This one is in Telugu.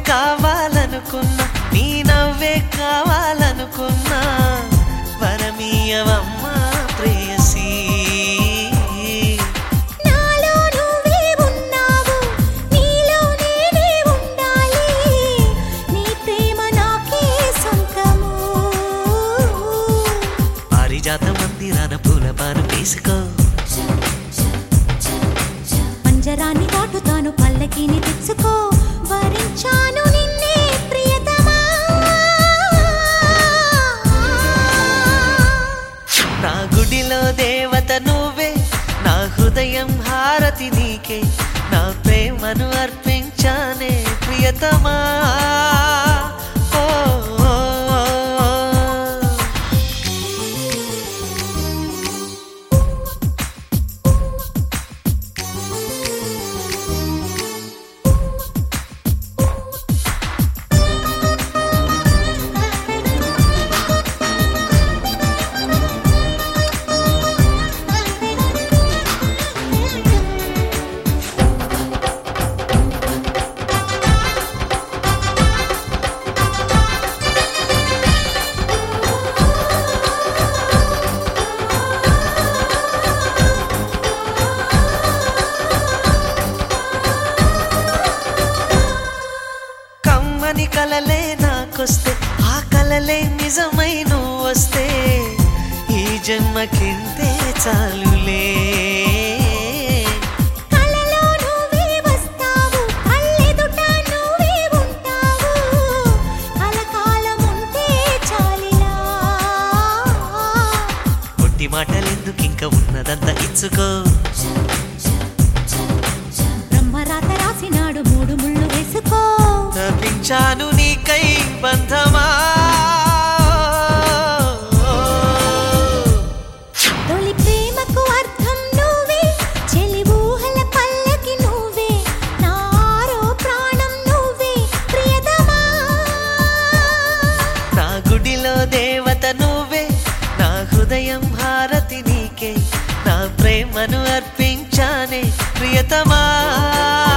కావాలనుకున్నా నీ నవ్వే కావాలనుకున్నా వరమీయవమ్మా ప్రేయసీ నాలో నువ్వే ఉన్నావు నీలో నేనే ఉండాలి నీ ప్రేమ నాకే సొంతము పారిజాత మందిరాన పూల పాను తీసుకో పంజరాన్ని దాటుతాను పల్లకిని తెచ్చుకో వరించాను నిన్నే ప్రియతమా నా గుడిలో దేవత నువ్వే నా హృదయం హారతి నీకే నా ప్రేమను అర్పించానే ప్రియతమా ఓ, ఓ, ఓ. కమ్మని కలలే నాకొస్తే ఆ కలలే నిజమై నువ్వు వస్తే ఈ జన్మకింతే చాలులే కలలో నువ్వే వస్తావు కళ్ళెదుట నువ్వే ఉంటావు కలకాలం ఉంటే చాలిలా ఒట్టి మాటలెందుకు ఇంకా ఉన్నదంతా ఇచ్చుకో బ్రహ్మరాత రాసినాడు మూడు ముళ్ళు వేసుకో తప్పించాను నీకై బంధమా తొలి ప్రేమకు అర్థం నువ్వే చెలి ఊహల పల్లకి నువ్వే నారో ప్రాణం నువ్వే ప్రియతమా నా గుడిలో దేవత నువ్వే నా హృదయం హారతి నీకే నా ప్రేమను అర్పించానే ప్రియతమా